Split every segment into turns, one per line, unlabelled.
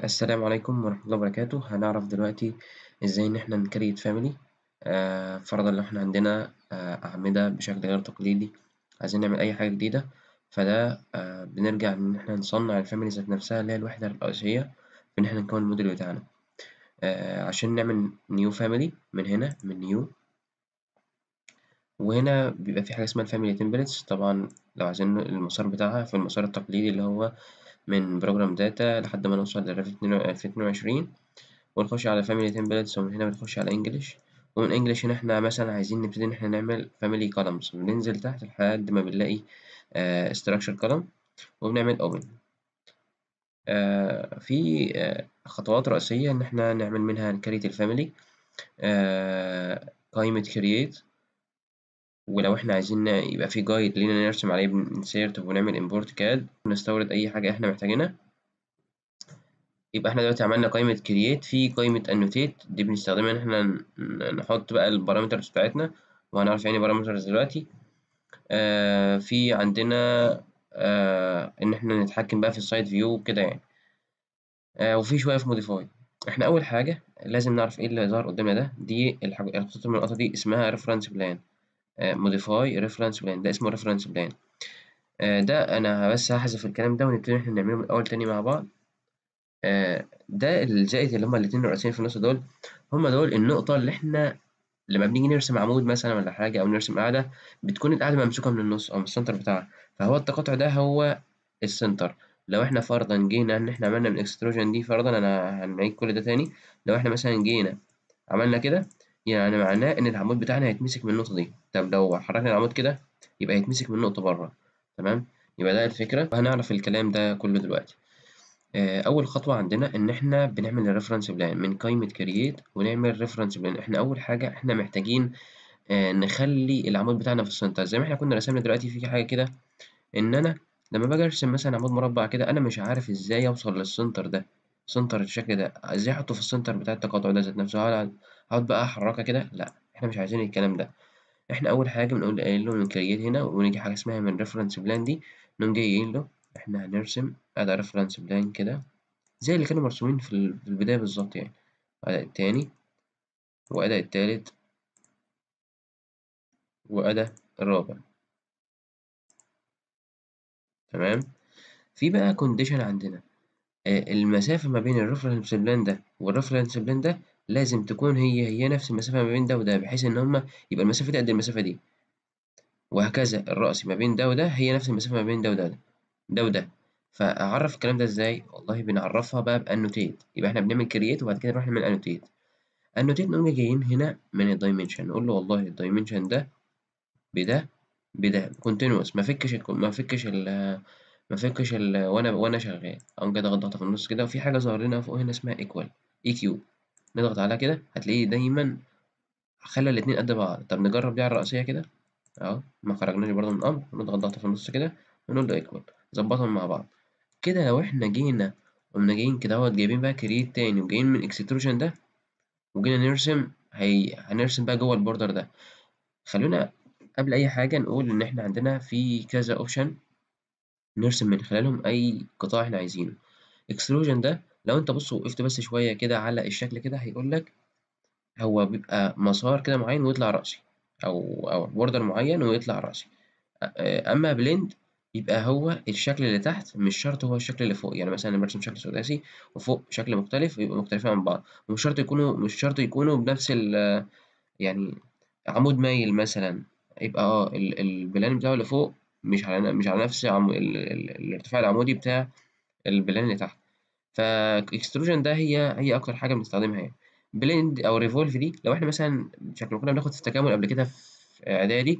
السلام عليكم ورحمة الله وبركاته هنعرف دلوقتي ازاي ان احنا نكريت فاميلي آه فرضا لو احنا عندنا آه أعمدة بشكل غير تقليدي عايزين نعمل أي حاجة جديدة فده آه بنرجع إن احنا نصنع الفاميلي ذات نفسها اللي هي الوحدة الرئيسية في إن احنا نكون الموديل بتاعنا آه عشان نعمل نيو فاميلي من هنا من نيو وهنا بيبقى في حاجة اسمها الفاميلي تمبلتس طبعا لو عايزين المسار بتاعها في المسار التقليدي اللي هو من بروجرام داتا لحد ما نوصل لريف اتنين وعشرين ونخش على فاميلي تمبلتس ومن هنا بنخش على انجلش ومن انجلش هنا احنا مثلا عايزين نبتدي ان احنا نعمل فاميلي كولمز بننزل تحت لحد ما بنلاقي structure كولم وبنعمل open آه في آه خطوات رئيسية إن احنا نعمل منها نكريت الفاميلي آه قائمة create ولو احنا عايزين يبقى في جايد لينا نرسم عليه بنسيرت ونعمل import كاد ونستورد أي حاجة احنا محتاجينها يبقى احنا دلوقتي عملنا قائمة create في قائمة annotate دي بنستخدمها إن احنا نحط بقى البارامترز بتاعتنا وهنعرف يعني بارامترز دلوقتي آه في عندنا آه إن احنا نتحكم بقى في السايد فيو وكده يعني آه وفي شوية في موديفاي احنا أول حاجة لازم نعرف ايه اللي ظهر قدامنا ده دي الخطوط من النقطة دي اسمها reference plan موديفاي ريفرنس بلان ده اسمه ريفرنس بلان ده انا بس هحذف الكلام ده ونبتدي احنا نعمله من الاول تاني مع بعض آه ده الزائد اللي هما الاتنين الرئيسيين في النص دول هما دول النقطة اللي احنا لما بنيجي نرسم عمود مثلا ولا حاجة أو نرسم قاعدة بتكون القاعدة ممسوكة من النص أو من السنتر بتاعها فهو التقاطع ده هو السنتر لو احنا فرضا جينا إن احنا عملنا من الاكستروجن دي فرضا أنا هنعيد كل ده تاني لو احنا مثلا جينا عملنا كده يعني معناه إن العمود بتاعنا هيتمسك من النقطة دي طب لو حركنا العمود كده يبقى هيتمسك من نقطة بره تمام يبقى ده الفكرة وهنعرف الكلام ده كله دلوقتي أول خطوة عندنا إن إحنا بنعمل الريفرنس بلان من قائمة كرييت ونعمل ريفرنس بلان إحنا أول حاجة إحنا محتاجين نخلي العمود بتاعنا في السنتر زي ما إحنا كنا رسمنا دلوقتي في حاجة كده إن أنا لما باجي أرسم مثلا عمود مربع كده أنا مش عارف إزاي أوصل للسنتر ده سنتر الشكل ده إزاي أحطه في السنتر بتاع التقاطع ده ذات نفسه هقعد بقى أحركها كده لأ إحنا مش عايزين الكلام ده إحنا أول حاجة بنقول قايل له من كرييت هنا ونيجي حاجة اسمها من ريفرنس بلان دي نقوم جايين له إحنا هنرسم أداة ريفرنس بلان كده زي اللي كانوا مرسومين في البداية بالظبط يعني أداء التاني وأداء التالت وأداء الرابع تمام في بقى كونديشن عندنا المسافة ما بين الريفرنس بلان ده والريفرنس بلان ده لازم تكون هي هي نفس المسافة ما بين ده وده بحيث إن هما يبقى المسافة دي قد المسافة دي وهكذا الرأس ما بين ده وده هي نفس المسافة ما بين ده وده ده وده فأعرف الكلام ده إزاي؟ والله بنعرفها بقى بأنوتيت يبقى إحنا بنعمل كرييت وبعد كده نروح نعمل أنوتيت أنوتيت نقوم جايين هنا من الدايمنشن نقول له والله الدايمنشن ده بده بده كونتينوس ما فكش ما فكش ال ما فكش ال وأنا وأنا شغال أقوم كده أضغط في النص كده وفي حاجة ظاهر لنا فوق هنا اسمها إيكوال إي كيو نضغط عليها كده هتلاقيه دايما خلى الاتنين قد بعض طب نجرب دي على الرئيسية كده أهو ما خرجناش برضه من الأمر نضغط ضغطة في النص كده ونقول له إيكوال ظبطهم مع بعض كده لو إحنا جينا قمنا جايين كده اهوت جايبين بقى كرييت تاني وجايين من اكستروجن ده وجينا نرسم هي هنرسم بقى جوه البوردر ده خلونا قبل أي حاجة نقول إن إحنا عندنا في كذا أوبشن نرسم من خلالهم أي قطاع إحنا عايزينه اكستروجن ده لو أنت بص وقفت بس شوية كده على الشكل كده هيقولك هو بيبقى مسار كده معين ويطلع رأسي أو أو بوردر معين ويطلع رأسي أما بليند يبقى هو الشكل اللي تحت مش شرط هو الشكل اللي فوق يعني مثلا برسم شكل سداسي وفوق شكل مختلف يبقوا مختلفين عن بعض ومش شرط يكونوا مش شرط يكونوا بنفس ال يعني عمود مايل مثلا يبقى اه البلان بتاعه اللي فوق مش على مش على نفس عمو ال ال الارتفاع العمودي بتاع البلان اللي تحت فاكستروجن ده هي هي اكتر حاجه بنستخدمها يعني بليند او ريفولف دي لو احنا مثلا شكل كنا بناخد في التكامل قبل كده في اعدادي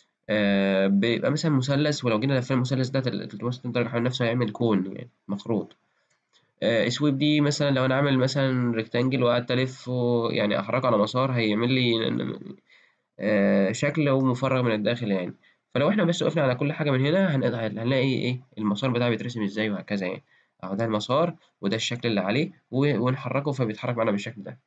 آه بيبقى مثلا مثلث ولو جينا لفينا المثلث ده 360 درجة حول نفسه هيعمل كون يعني مخروط آه سويب دي مثلا لو أنا عامل مثلا ريكتانجل وقعدت ألف يعني أحركه على مسار هيعمل لي آه شكل ومفرغ من الداخل يعني فلو احنا بس وقفنا على كل حاجة من هنا هنلاقي إيه المسار بتاعه بيترسم إزاي وهكذا يعني أهو ده المسار وده الشكل اللي عليه ونحركه فبيتحرك معانا بالشكل ده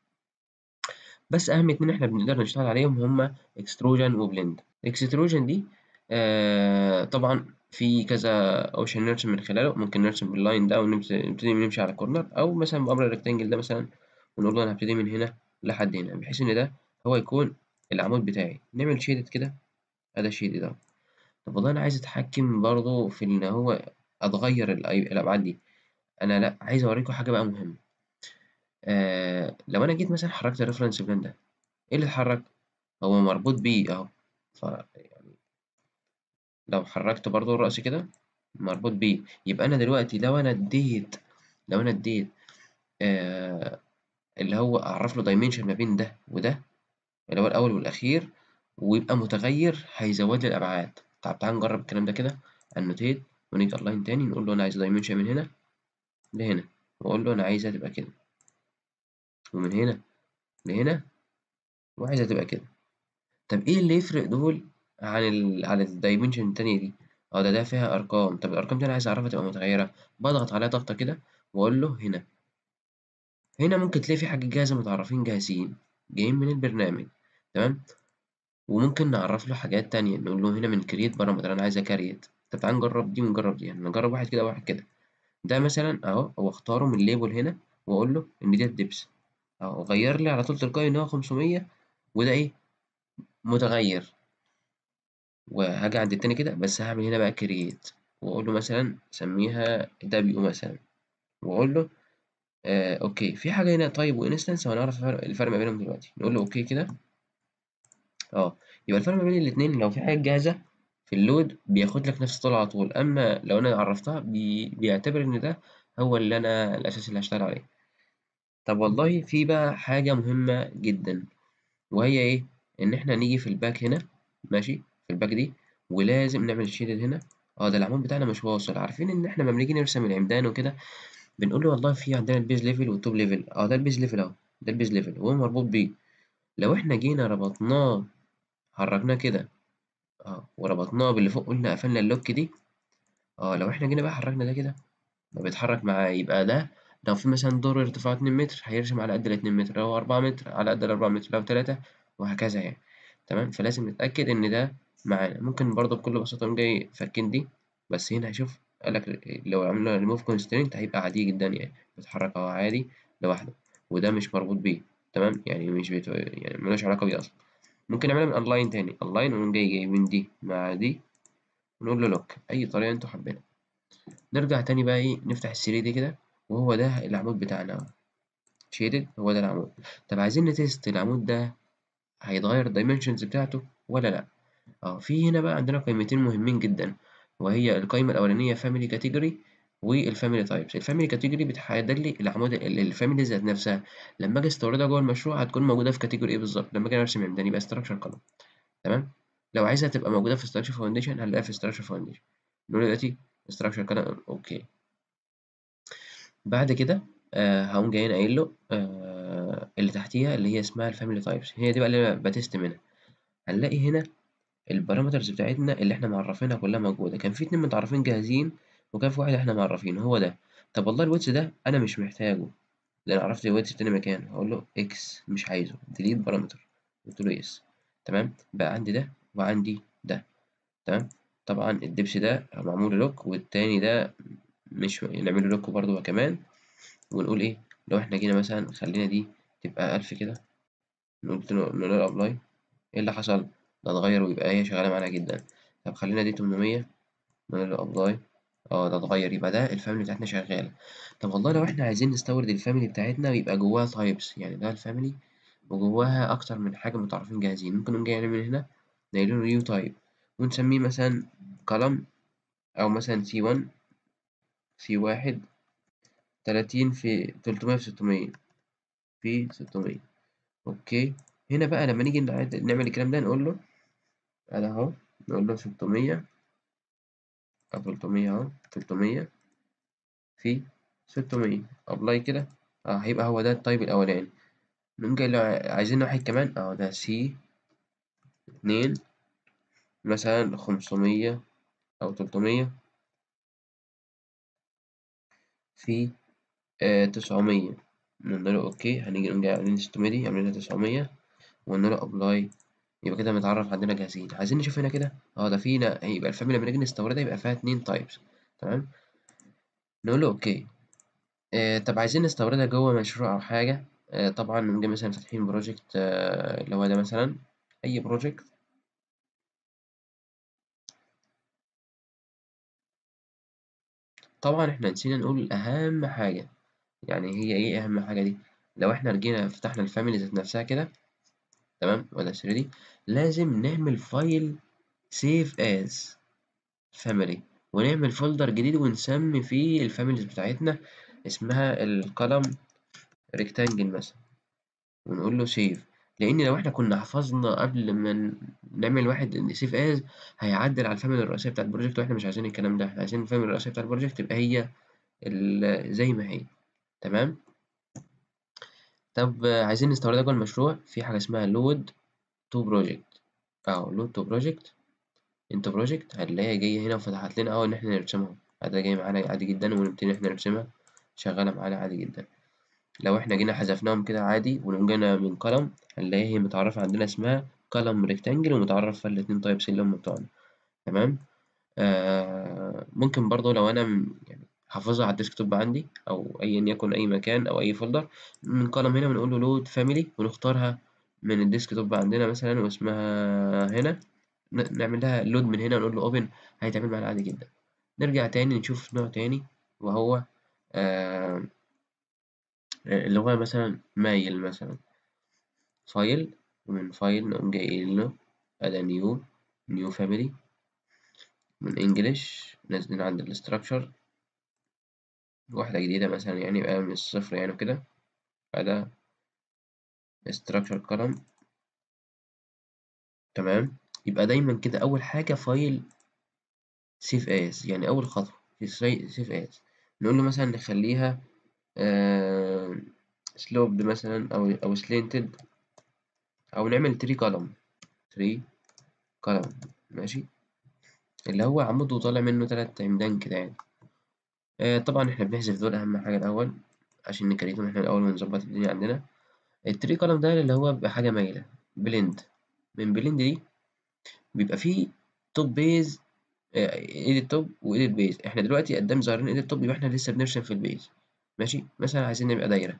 بس أهم اتنين إحنا بنقدر نشتغل عليهم هما إكستروجن وبلند الإكستروجن دي آه طبعا في كذا اوبشن نرسم من خلاله ممكن نرسم باللاين ده ونبتدي نمشي على كورنر او مثلا بامر الريكتانجل ده مثلا ونقول له انا هبتدي من هنا لحد هنا بحيث ان ده هو يكون العمود بتاعي نعمل شيدد كده ادي شيدد اهو طب والله انا عايز اتحكم برضه في ان هو اتغير الأي- الابعاد دي انا لا عايز اوريكم حاجه بقى مهمه آه لو انا جيت مثلا حركت الريفرنس بلان ده ايه اللي اتحرك هو مربوط بيه اهو ف يعني لو حركت برضه الرأس كده مربوط بيه يبقى انا دلوقتي لو انا اديت لو انا اديت آه اللي هو اعرف له دايمنشن ما بين ده وده اللي هو الاول والاخير ويبقى متغير هيزود لي الابعاد طب تعال نجرب الكلام ده كده انوتيت ونيجي الاين تاني نقول له انا عايز دايمنشن من هنا لهنا واقول له انا عايزها تبقى كده ومن هنا لهنا وعايزها تبقى كده طب ايه اللي يفرق دول عن ال عن الدايمنشن التانية دي اه ده ده فيها ارقام طب الارقام دي انا عايز اعرفها تبقى متغيرة بضغط عليها ضغطة كده واقول له هنا هنا ممكن تلاقي في حاجة جاهزة متعرفين جاهزين جايين من البرنامج تمام وممكن نعرف له حاجات تانية نقول له هنا من كريت بارامتر انا عايز اكريت طب تعال نجرب دي ونجرب دي يعني نجرب واحد كده وواحد كده ده مثلا اهو هو اختاره من الليبل هنا واقول له ان ديت دبس اهو غير لي على طول تلقائي ان هو 500 وده ايه متغير وهاجي عند التاني كده بس هعمل هنا بقى كرييت واقول له مثلا سميها دبليو مثلا واقول له آه اوكي في حاجه هنا طيب وانستنس وهنعرف الفرق الفرق ما بينهم دلوقتي نقول له اوكي كده اه يبقى الفرق ما بين الاتنين لو في حاجه جاهزه في اللود بياخد لك نفس الطول على طول اما لو انا عرفتها بي... بيعتبر ان ده هو اللي انا الاساس اللي هشتغل عليه طب والله في بقى حاجه مهمه جدا وهي ايه ان احنا نيجي في الباك هنا ماشي في الباك دي ولازم نعمل شيدد هنا اه ده العمود بتاعنا مش واصل عارفين ان احنا لما بنيجي نرسم العمدان وكده بنقول له والله في عندنا البيز ليفل والتوب ليفل اه ده البيز ليفل اهو ده البيز ليفل وهو مربوط بيه لو احنا جينا ربطناه حركناه كده اه وربطناه باللي فوق قلنا قفلنا اللوك دي اه لو احنا جينا بقى حركنا ده كده ما بيتحرك معاه يبقى ده لو في مثلا دور ارتفاعه 2 متر هيرسم على قد ال 2 متر لو 4 متر على قد ال 4 متر لو 3 وهكذا يعني تمام فلازم نتأكد إن ده معانا ممكن برضه بكل بساطة نقوم جاي فاكين دي بس هنا هشوف قالك لو عملنا ريموف كونسترينت هيبقى عادي جدا يعني بيتحرك أهو عادي لوحده وده مش مربوط بيه تمام يعني مش بيت... يعني ملوش علاقة بيه أصلا ممكن نعملها من أونلاين تاني أونلاين ونقوم جاي جايبين دي مع دي ونقول له لوك أي طريقة أنتوا حابينها نرجع تاني بقى إيه نفتح الثري دي كده وهو ده العمود بتاعنا أهو شيدد هو ده العمود طب عايزين نتست العمود ده هيتغير الدايمنشنز بتاعته ولا لأ اه في هنا بقى عندنا قيمتين مهمين جدا وهي القيمة الأولانية family category والفاميلي تايبس الفاميلي كاتيجوري بتحدد لي العمود الفاميلي ذات نفسها لما اجي استوردها جوه المشروع هتكون موجوده في كاتيجوري ايه بالظبط لما اجي ارسم عمدان يبقى ستراكشر كولوم تمام لو عايزها تبقى موجوده في ستراكشر فاونديشن هنلاقيها في ستراكشر فاونديشن نقول دلوقتي ستراكشر كولوم اوكي بعد كده آه هقوم جايين قايل له آه اللي تحتيها اللي هي اسمها الفاميلي تايبس هي دي بقى اللي انا بتست منها هنلاقي هنا البارامترز بتاعتنا اللي احنا معرفينها كلها موجودة كان في اتنين متعرفين جاهزين وكان في واحد احنا معرفينه هو ده طب والله الويتس ده انا مش محتاجه لان عرفت الويتس في تاني مكان هقول له اكس مش عايزه ديليت بارامتر قلت له يس تمام بقى عندي ده وعندي ده تمام طبعا الدبس ده معمول لوك والتاني ده مش نعمله لوك برضه هو كمان ونقول ايه لو احنا جينا مثلا خلينا دي تبقى ألف كده نقول نقول له ابلاي ايه اللي حصل ده اتغير ويبقى هي شغالة معانا جدا طب خلينا دي 800 نقول له ابلاي اه ده اتغير يبقى ده الفاميلي بتاعتنا شغالة طب والله لو احنا عايزين نستورد الفاميلي بتاعتنا ويبقى جواها تايبس يعني ده الفاميلي وجواها أكتر من حاجة متعرفين جاهزين ممكن نقوم جاي من هنا نقول له نيو تايب ونسميه مثلا كولم أو مثلا سي 1 سي واحد تلاتين في تلتمية في ستمية في ستمية أوكي هنا بقى لما نيجي نعمل الكلام ده نقول له أنا أهو نقول له ستمية أو تلتمية أهو تلتمية في ستمية أبلاي كده أه هيبقى هو ده التايب الأولاني نقوم جاي لو عايزين واحد كمان أهو ده سي اتنين مثلا خمسمية أو تلتمية في آه تسعمية نقول له أوكي هنيجي نقوم جاي عاملين ستمية دي عاملينها تسعمية ونقول له أبلاي يبقى كده متعرف عندنا جاهزين عايزين نشوف هنا كده اه ده فينا يبقى الفاميلي لما نيجي نستوردها يبقى فيها اتنين تايبس تمام نقول له اوكي آه طب عايزين نستوردها جوه مشروع او حاجه آه طبعا نجي مثلا فاتحين بروجكت آه اللي هو ده مثلا اي بروجكت طبعا احنا نسينا نقول اهم حاجه يعني هي ايه اهم حاجه دي لو احنا رجينا فتحنا الفاميلي ذات نفسها كده تمام ولا 3 دي لازم نعمل فايل سيف از فاميلي ونعمل فولدر جديد ونسمي فيه الفاميليز بتاعتنا اسمها القلم ريكتانجل مثلا ونقول له سيف لان لو احنا كنا حفظنا قبل ما نعمل واحد سيف از هيعدل على الفاميلي الرئيسيه بتاع البروجكت واحنا مش عايزين الكلام ده احنا عايزين الفاميلي الرئيسيه بتاع البروجكت تبقى هي زي ما هي تمام طب عايزين نستوردها جوه المشروع في حاجه اسمها لود تو بروجكت او لود تو بروجكت انت بروجكت هنلاقيها جايه هنا وفتحت لنا اهو ان احنا نرسمها هتلاقي جاي معانا عادي جدا ونبتدي ان احنا نرسمها شغاله معانا عادي جدا لو احنا جينا حذفناهم كده عادي ونقوم جينا من قلم هنلاقيها هي متعرفة عندنا اسمها قلم ريكتانجل ومتعرف فيها الاتنين تايبس اللي هم بتوعنا تمام آه ممكن برضو لو انا م- يعني حافظها على الديسكتوب عندي او ايا يكن اي مكان او اي فولدر من قلم هنا بنقول له لود فاميلي ونختارها من الديسكتوب عندنا مثلا واسمها هنا ن- نعمل لها لود من هنا ونقول له اوبن هيتعمل معانا عادي جدا نرجع تاني نشوف نوع تاني وهو آه اللي هو مثلا مايل مثلا فايل ومن فايل نقوم جايين له أدا نيو نيو فاميلي من انجلش نازلين عند الاستراكشر واحدة جديدة مثلا يعني يبقى من الصفر يعني وكده أدا استراكشر كولم تمام يبقى دايما كده أول حاجة فايل سيف as يعني أول خطوة في سيف as نقول له مثلا نخليها سلوبد مثلا أو أو سلينتد أو نعمل تري كولم تري كولم ماشي اللي هو عمود وطالع منه تلات عمدان كده يعني آه طبعا احنا بنحذف دول أهم حاجة الأول عشان نكريتهم احنا الأول ونظبط الدنيا عندنا التري كولم ده اللي هو بيبقى حاجة مايلة بلند من بلند دي بيبقى فيه توب بيز ايديت توب وايديت بيز احنا دلوقتي قدام ظاهرين ايديت توب يبقى احنا لسه بنرسم في البيز ماشي مثلا عايزين نبقى دايرة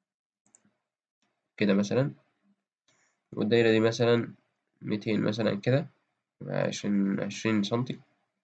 كده مثلا والدايرة دي مثلا ميتين مثلا كده عشرين عشرين سنتي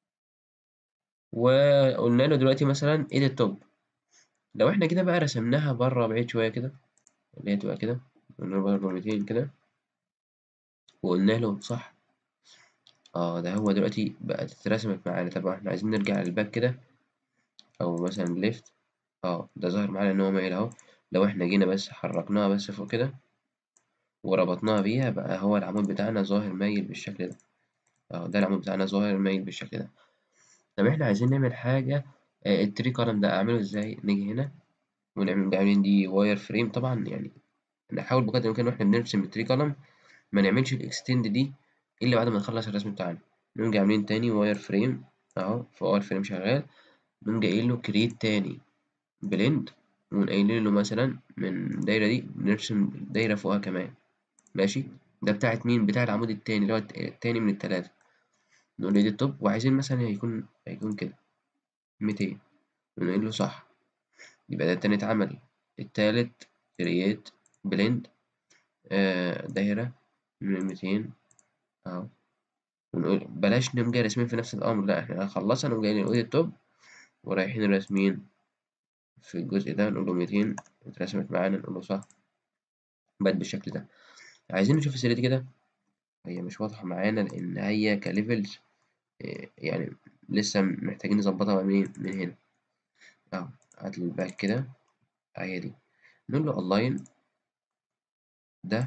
وقلنا له دلوقتي مثلا ايديت توب لو احنا كده بقى رسمناها بره بعيد شوية كده اللي هي تبقى كده قلنا له بره ميتين كده وقلنا له صح اه ده هو دلوقتي بقت اترسمت معانا طب احنا عايزين نرجع للباك كده او مثلا ليفت اه ده ظاهر معانا ان هو مايل اهو لو احنا جينا بس حركناها بس فوق كده وربطناها بيها بقى هو العمود بتاعنا ظاهر مايل بالشكل ده اه ده العمود بتاعنا ظاهر مايل بالشكل ده طب احنا عايزين نعمل حاجة آه التري كولم ده اعمله ازاي نيجي هنا ونعمل عاملين دي واير فريم طبعا يعني نحاول بقدر الامكان واحنا بنرسم التري كولم ما نعملش الاكستند دي الا بعد ما نخلص الرسم بتاعنا نقوم عاملين تاني واير فريم اهو في واير فريم شغال نقوم جايين له كريت تاني بلند ونقوم قايلين له مثلا من الدايرة دي نرسم دايرة فوقها كمان ماشي ده بتاعت مين بتاع العمود التاني اللي هو الت- التاني من التلاتة نقول له دي التوب وعايزين مثلا هيكون هيكون كده ميتين نقول له صح يبقى ده التاني اتعمل التالت كرييت بلند آه دايرة من ميتين اهو ونقول بلاش نقوم جاي راسمين في نفس الأمر لأ احنا هنخلصها نقوم جايين نقول التوب ورايحين راسمين في الجزء ده نقول له ميتين اترسمت معانا نقول له صح بقت بالشكل ده عايزين نشوف السيرة دي كده هي مش واضحة معانا لأن هي كليفلز إيه، يعني لسه محتاجين نظبطها من من هنا اهو هات لي الباك كده اهي دي نقول له الاين ده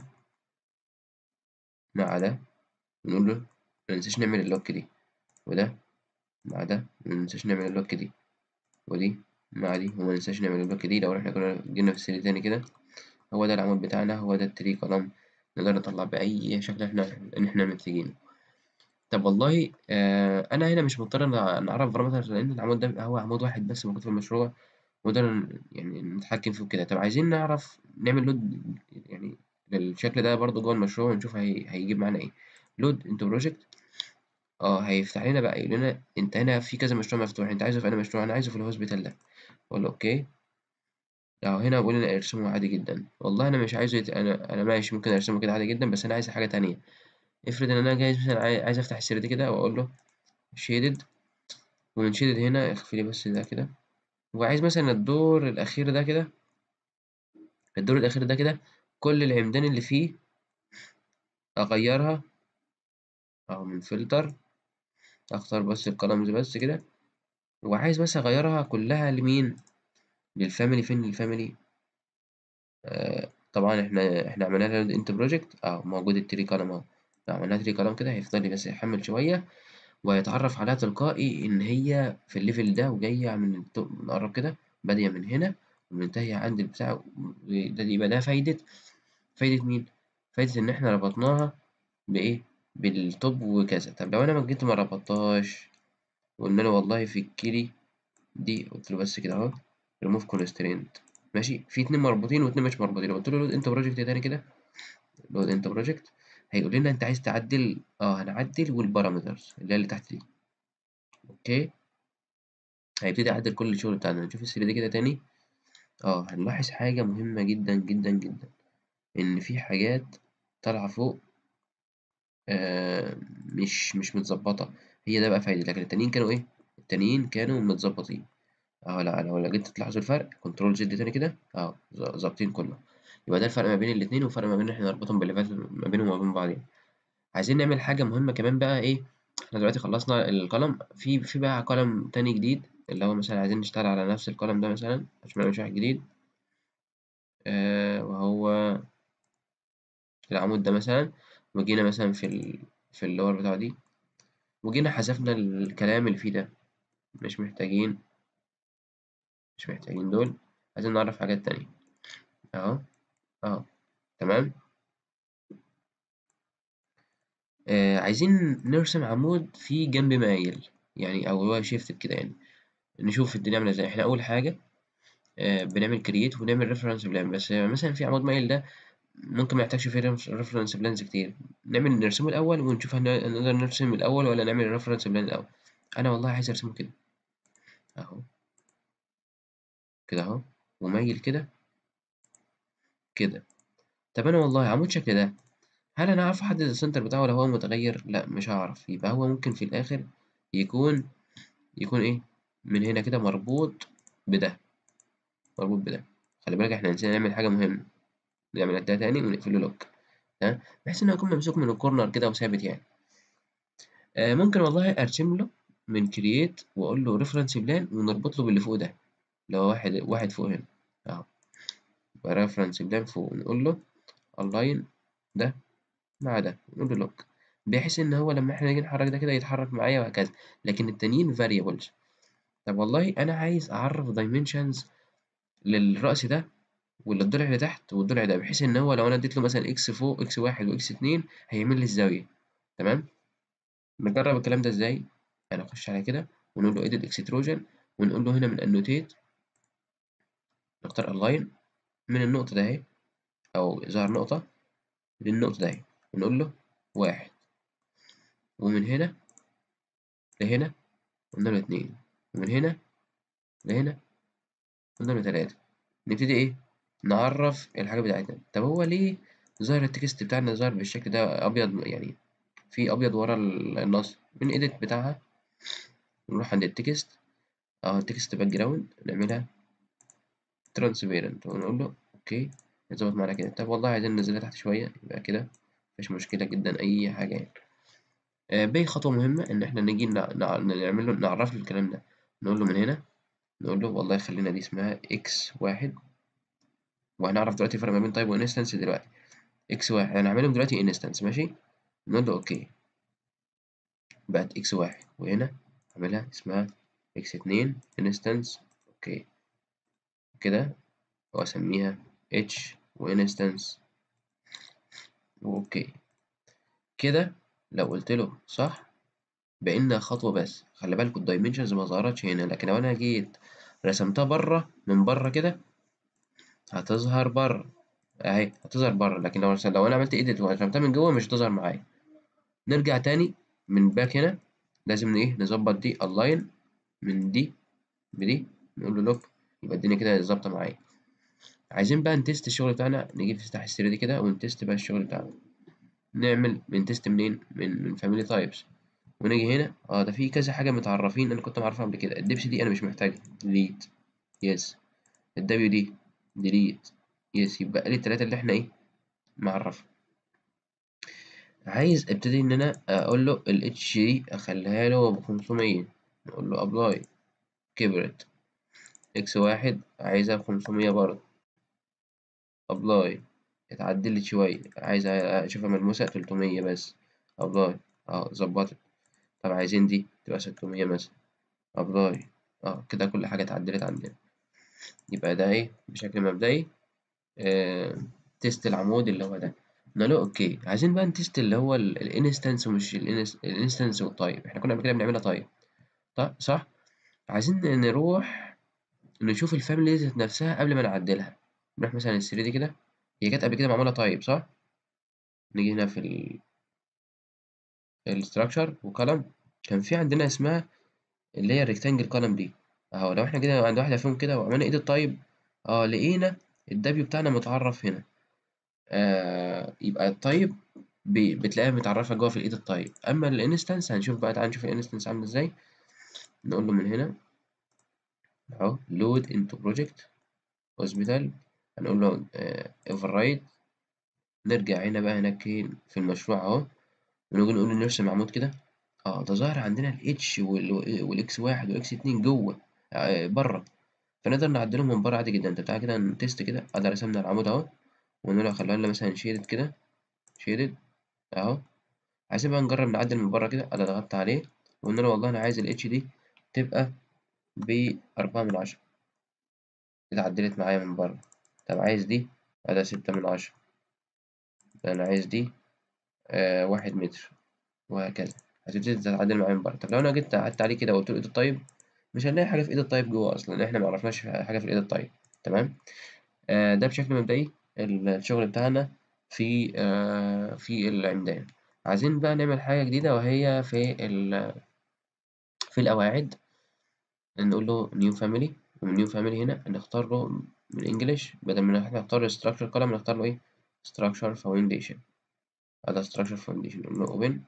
مع ده ونقول له ما ننساش نعمل اللوك دي وده مع ده ما ننساش نعمل اللوك دي ودي مع دي وما ننساش نعمل اللوك دي لو احنا كنا جينا في السيرة تاني كده هو ده العمود بتاعنا هو ده التري كولوم نقدر نطلع بأي شكل احنا إن احنا محتاجينه طب والله آه أنا هنا مش مضطر إن نعرف بارامتر لأن العمود ده بيبقى هو عمود واحد بس موجود في المشروع ونقدر يعني نتحكم فيه كده طب عايزين نعرف نعمل لود يعني للشكل ده برضه جوه المشروع ونشوف هي... هيجيب معانا ايه لود انتو بروجكت اه هيفتح لنا بقى يقول لنا انت هنا في كذا مشروع مفتوح انت عايزه في انا مشروع انا عايزه في الهوسبيتال ده اقول له اوكي اهو هنا بيقول لنا ارسمه عادي جدا والله انا مش عايزه يت... انا انا ماشي ممكن ارسمه كده عادي جدا بس انا عايز حاجه تانية افرض ان انا جاي مثلا عاي- عايز افتح السيره دي كده واقول له شيدد ومن شيدد هنا اخفي لي بس ده كده وعايز مثلا الدور الاخير ده كده الدور الاخير ده كده كل العمدان اللي فيه اغيرها اهو من فلتر اختار بس القلم بس كده وعايز بس اغيرها كلها لمين للفاميلي فين للفاميلي آه طبعا احنا احنا عملنا لها انت بروجكت اه موجود التري كولم اهو لو عملناها تري كولم كده هيفضل لي بس يحمل شويه وهيتعرف عليها تلقائي ان هي في الليفل ده وجايه من التو- نقرب كده باديه من هنا ومنتهيه عند البتاع ده يبقى ده فايده فايده مين فايده ان احنا ربطناها بايه بالتوب وكذا طب لو انا ما جيت ما ربطتهاش وقلنا له والله في الكيري دي قلت له بس كده اهو ريموف كونسترينت ماشي في اتنين مربوطين واتنين مش مربوطين لو قلت له لود انت بروجكت تاني كده لود انت بروجكت هيقول لنا انت عايز تعدل اه هنعدل والبارامترز اللي هي اللي تحت دي اوكي هيبتدي يعدل كل الشغل بتاعنا نشوف السيرة دي كده تاني اه هنلاحظ حاجة مهمة جدا جدا جدا ان في حاجات طالعة فوق آه مش مش متظبطة هي ده بقى فايدة لكن التانيين كانوا ايه التانيين كانوا متظبطين اه لا لو جيت تلاحظوا الفرق كنترول زد تاني كده اه ظ- ظابطين كله يبقى ده الفرق ما بين الاتنين وفرق ما بين ان احنا نربطهم بالليفات ما بينهم وما بين بعضين عايزين نعمل حاجة مهمة كمان بقى ايه احنا دلوقتي خلصنا القلم في في بقى قلم تاني جديد اللي هو مثلا عايزين نشتغل على نفس القلم ده مثلا عشان نعمل واحد جديد آه وهو العمود ده مثلا وجينا مثلا في ال... في اللور بتاع دي وجينا حذفنا الكلام اللي فيه ده مش محتاجين مش محتاجين دول عايزين نعرف حاجات تانية اهو اهو تمام آه عايزين نرسم عمود فيه جنب مايل يعني او هو شيفتد كده يعني نشوف الدنيا عامله ازاي احنا اول حاجه آه بنعمل كرييت ونعمل ريفرنس بلان بس آه مثلا في عمود مايل ده ممكن ما يحتاجش فيه ريفرنس بلانز كتير نعمل نرسمه الاول ونشوف هنقدر نرسم الاول ولا نعمل ريفرنس بلان الاول انا والله عايز ارسمه كده اهو كده اهو ومايل كده كده طب انا والله عمود شكل ده هل انا اعرف احدد السنتر بتاعه ولا هو متغير لا مش هعرف يبقى هو ممكن في الاخر يكون يكون ايه من هنا كده مربوط بده مربوط بده خلي بالك احنا نسينا نعمل حاجه مهمه نعمل ده تاني ونقفل له لوك تمام بحيث انه يكون ممسوك من الكورنر كده وثابت يعني آه ممكن والله ارسم له من كرييت واقول له ريفرنس بلان ونربط له باللي فوق ده اللي هو واحد واحد فوق هنا اهو ريفرنس بلان فوق ونقول له الاين ده مع ده نقول له لوك بحيث ان هو لما احنا نيجي نحرك ده كده يتحرك معايا وهكذا لكن التانيين variables طب والله انا عايز اعرف dimensions للرأس ده وللضلع اللي تحت والضلع ده بحيث ان هو لو انا اديت له مثلا اكس فوق اكس واحد واكس اتنين هيعمل لي الزاوية تمام نجرب الكلام ده ازاي انا اخش على كده ونقول له edit extrusion ونقول له هنا من annotate نختار align من النقطة ده اهي او ظهر نقطة للنقطة ده اهي ونقول له واحد ومن هنا لهنا قلنا له اتنين ومن هنا لهنا قلنا له تلاتة نبتدي ايه نعرف الحاجة بتاعتنا طب هو ليه ظاهر التكست بتاعنا ظاهر بالشكل ده ابيض يعني في ابيض ورا النص من ايديت بتاعها نروح عند التكست اه التكست باك جراوند نعملها ترانسبيرنت ونقول له اوكي يظبط معانا كده طب والله عايزين ننزلها تحت شوية يبقى كده مفيش مشكلة جدا أي حاجة يعني آه باقي خطوة مهمة إن إحنا نيجي نع- نع- نعمل له نعرف له الكلام ده نقول له من هنا نقول له والله خلينا دي اسمها إكس واحد وهنعرف دلوقتي الفرق ما بين تايب وانستنس دلوقتي إكس واحد هنعملهم دلوقتي انستنس ماشي نقول له أوكي بقت إكس واحد وهنا أعملها اسمها إكس اتنين انستنس أوكي كده وأسميها اتش وانستنس وأوكي كده لو قلت له صح بقينا خطوة بس خلي بالكوا الدايمنشنز ما ظهرتش هنا لكن لو أنا جيت رسمتها بره من بره كده هتظهر بره اهي هتظهر بره لكن لو لو انا عملت ايديت ورسمتها من جوه مش هتظهر معايا نرجع تاني من باك هنا لازم ايه نظبط دي الاين من دي بدي نقول له لوك يبقى الدنيا كده ظابطه معايا عايزين بقى نتست الشغل بتاعنا نجيب نفتح السيرة دي كده ونتست بقى الشغل بتاعنا نعمل من تيست منين من من فاميلي تايبس ونيجي هنا اه ده في كذا حاجه متعرفين انا كنت معرفها قبل كده الدبس دي انا مش محتاجها ديليت يس الدبليو دي ديليت يس يبقى لي التلاته اللي احنا ايه معرفها عايز ابتدي ان انا اقول له ال اتش دي اخليها له ب 500 نقول له ابلاي كبرت اكس واحد عايزها ب 500 برضه ابلاي اتعدلت شويه عايز اشوفها ملموسه 300 بس ابلاي اه ظبطت طب عايزين دي تبقى 600 مثلا ابلاي اه كده كل حاجه اتعدلت عندنا يبقى ده ايه بشكل مبدئي آه تيست العمود اللي هو ده قلنا له اوكي عايزين بقى نتست اللي هو الانستنس ومش الانستنس والتايب احنا كنا قبل كده بنعملها تايب طيب صح عايزين نروح نشوف الفاميلي ذات نفسها قبل ما نعدلها نروح مثلا السري دي كده هي كانت قبل كده معموله تايب صح نيجي هنا في ال الستراكشر وكلم كان في عندنا اسمها اللي هي الريكتانجل كولم دي اهو لو احنا جينا عند واحده فيهم كده وعملنا ايديت تايب اه لقينا الدبليو بتاعنا متعرف هنا آه يبقى التايب بتلاقيها متعرفه جوه في الايديت تايب اما الانستنس هنشوف بقى تعال نشوف الانستنس عامل ازاي نقول له من هنا اهو لود انتو بروجكت هوسبيتال هنقول له اوفر نرجع هنا بقى هناك في المشروع اهو ونيجي نقول نرسم عمود كده اه ده ظاهر عندنا الاتش والاكس واحد والاكس اتنين جوه آه بره فنقدر نعدلهم من بره عادي جدا انت بتاع كده نتست كده ادي رسمنا العمود اهو ونقول له خلينا لنا مثلا شيدد كده شيدد اهو عايزين بقى نجرب نعدل من بره كده ادي ضغطت عليه وقلنا له والله انا عايز الاتش دي تبقى بأربعة من عشرة كده عدلت معايا من بره طب عايز دي ادي ستة من عشرة انا عايز دي آه واحد متر وهكذا هتبتدي تتعدل معايا من بره طب لو انا جيت قعدت عليه كده وقلت له ايد الطيب مش هنلاقي حاجه في ايد الطيب جوه اصلا احنا ما عرفناش حاجه في الايد الطيب تمام آه ده بشكل مبدئي الشغل بتاعنا في آه في العمدان عايزين بقى نعمل حاجه جديده وهي في في القواعد نقول له نيو فاميلي ومن نيو فاميلي هنا نختار له من انجلش بدل ما احنا نختار structure column نختار له ايه structure foundation هذا structure foundation نقول له open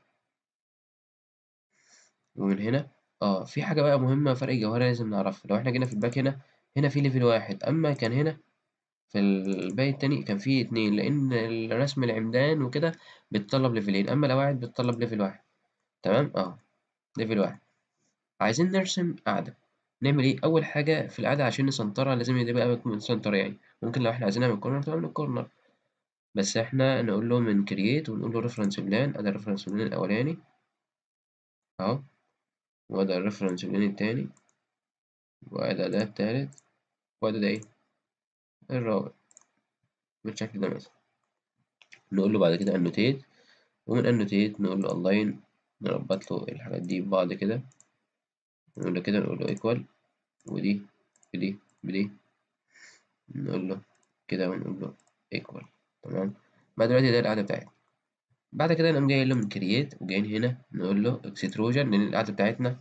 ومن هنا اه في حاجة بقى مهمة فرق جوهري لازم نعرفها لو احنا جينا في الباك هنا هنا في ليفل واحد أما كان هنا في الباقي التاني كان فيه اتنين لأن رسم العمدان وكده بتطلب ليفلين أما القواعد بتطلب ليفل واحد تمام اه ليفل واحد عايزين نرسم قاعدة نعمل ايه أول حاجة في القاعدة عشان نسنطرها لازم تبقى من سنتر يعني ممكن لو احنا عايزينها من الكورنر تبقى من الكورنر بس احنا نقول له من كرييت ونقول له ريفرنس بلان ادي الريفرنس بلان الأولاني اهو وده الريفرنس بلان التاني وده ده التالت وده ده ايه الرابع بالشكل ده مثلا نقول له بعد كده انوتيت ومن انوتيت نقول له الاين نربط له الحاجات دي ببعض كده نقول له كده نقول له ايكوال ودي بدي بدي نقول له كده ونقول له ايكوال تمام بعد دلوقتي ده القاعدة بتاعتنا بعد كده نقوم جاي له من كرييت وجايين هنا نقول له اكستروجن لان القاعدة بتاعتنا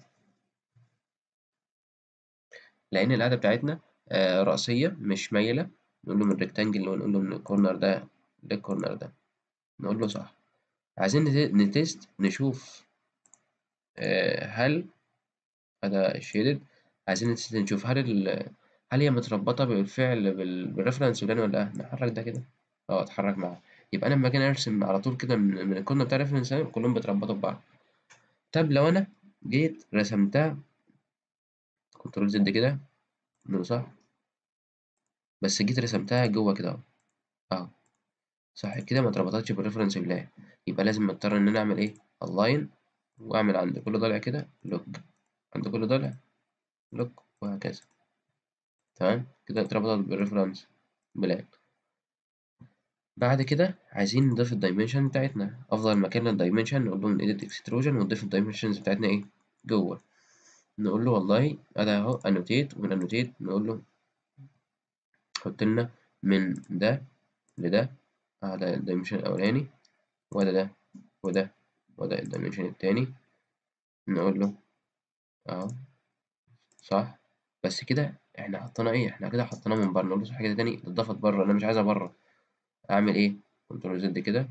لأن القاعدة بتاعتنا آه رأسية مش مايلة نقول له من ريكتانجل ونقول له من الكورنر ده للكورنر ده نقول له صح عايزين نتست نشوف آه هل هذا شيدد عايزين نتست نشوف هل ال هل هي متربطة بالفعل بالريفرنس ولا ولا نحرك ده كده اه اتحرك معاه يبقى انا لما اجي ارسم على طول كده من, من الكورنر بتاع الريفرنس كلهم بيتربطوا ببعض طب لو انا جيت رسمتها كنترول زد كده نقول صح بس جيت رسمتها جوه كده اهو اهو صح كده ما اتربطتش بالريفرنس بلان يبقى لازم اضطر ان انا اعمل ايه الاين واعمل عند كل ضلع كده لوك عند كل ضلع لوك وهكذا تمام كده اتربطت بالريفرنس بلان بعد كده عايزين نضيف الدايمنشن بتاعتنا افضل مكان للدايمنشن نقول له من edit extrusion ونضيف الدايمنشنز بتاعتنا ايه جوه نقول له والله انا اهو انوتيت ومن انوتيت نقول له حط لنا من ده لده اه ده الدايمنشن الأولاني وده ده وده وده الدايمنشن التاني نقول له اه صح بس كده احنا حطينا ايه احنا كده حطيناه من بره نقول له صح كده تاني اتضافت بره انا مش عايزها بره اعمل ايه كنترول زد كده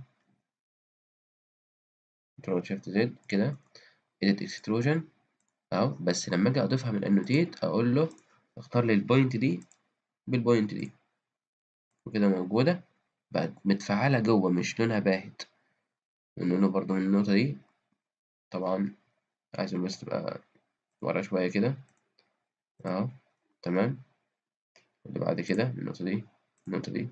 كنترول شيفت زد كده edit extrusion اهو بس لما اجي اضيفها من النوتيت اقول له اختار لي البوينت دي بالبوينت دي وكده موجودة بقت متفعلة جوه مش لونها باهت ونقول له برضه من النقطة دي طبعا عايزين بس تبقى ورا شوية كده اهو تمام اللي بعد كده من النقطة دي النقطة دي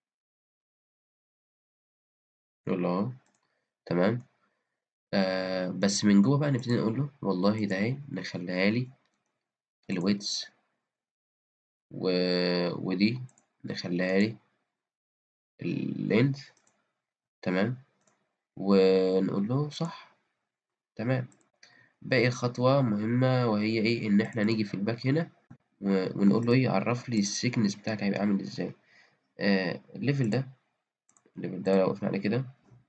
نقول له اهو تمام آه بس من جوه بقى نبتدي نقول له والله ده اهي نخليها لي الويتس و... ودي نخليها لي اللينث تمام ونقول له صح تمام باقي خطوة مهمة وهي ايه ان احنا نيجي في الباك هنا و... ونقول له ايه عرف لي السيكنس بتاعك هيبقى عامل ازاي آه الليفل ده الليفل ده لو وقفنا عليه كده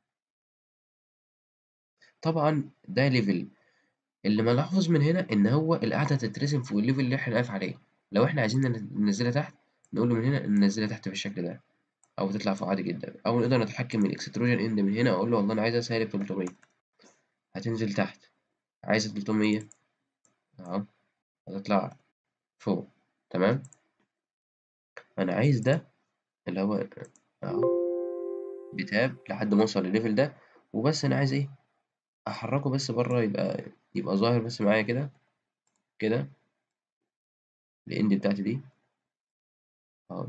طبعا ده ليفل اللي ملاحظ من هنا ان هو القاعدة تترسم فوق الليفل اللي احنا واقف عليه لو احنا عايزين ننزلها تحت نقول له من هنا ننزلها تحت بالشكل ده او تطلع فوق عادي جدا او نقدر نتحكم من الاكستروجن اند من هنا اقول له والله انا عايزها سالب 300 هتنزل تحت عايزة 300 اهو هتطلع فوق تمام انا عايز ده اللي هو اهو بتاب لحد ما اوصل للليفل ده وبس انا عايز ايه احركه بس بره يبقى يبقى ظاهر بس معايا كده كده الاند بتاعتي دي اهو